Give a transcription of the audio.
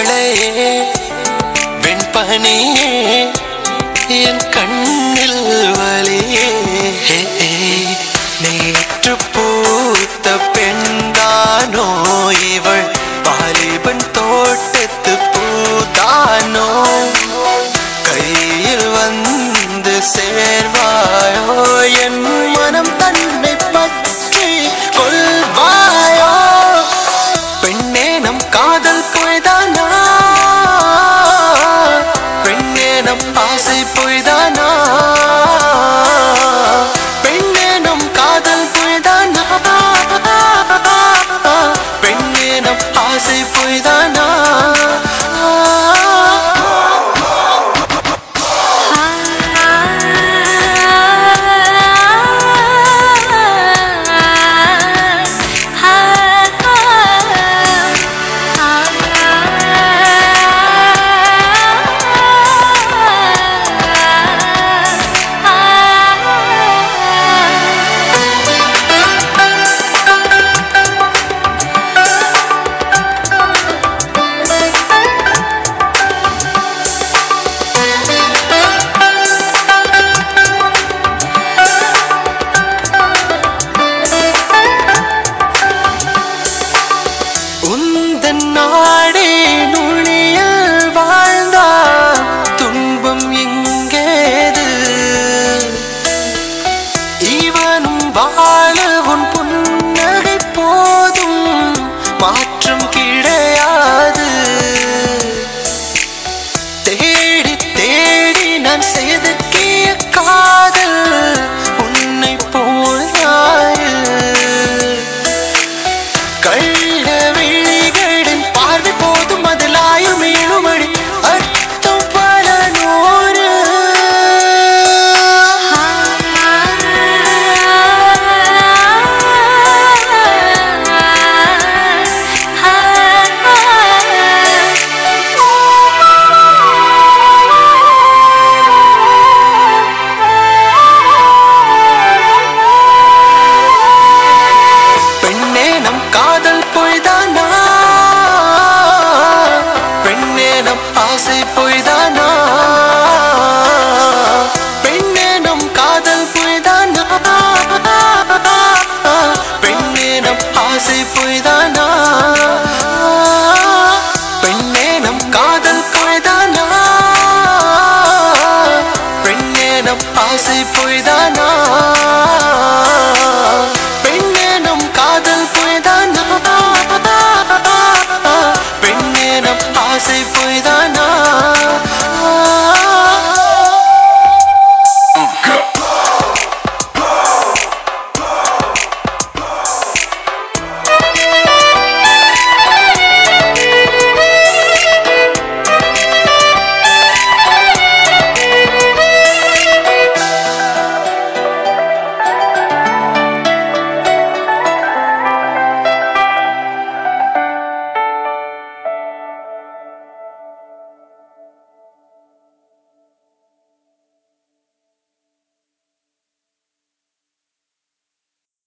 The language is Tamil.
மழையே வெண்பனியே என் கண்ணில் வலியே நேற்று பூத்த பெண்தானோ இவள் வாலிபன் தோட்டத்து பூதானோ கையில் வந்து சேர்வாயோ என் மனம் தன்னை பற்றி கொள்வாயோ பெண்ணே நம் காதல் பொய்தானா பெண்ணே நம் ஆசை பொய்தானா பெண்ணே நம் காதல் பொய்தானா பெண்ணே நம் ஆசை பொய்தானா உந்தன் நாடே நுழியில் வாழ்ந்தால் துன்பம் எங்கேது இவனும் வாழ உன் புன்னகை போதும் மாற்றம் கிடையாது தேடி தேடி நான் செதுக்கிய காதல் உன்னை போல் யாரு கள்ள விழிகளின் பார்வை போதும் அதில் ஆயும் இழுமடி அர்த்தம் பல நூறு பெண்ணே நம் காதல் பொய்தானா பெண்ணே நம் ஆசை பொய்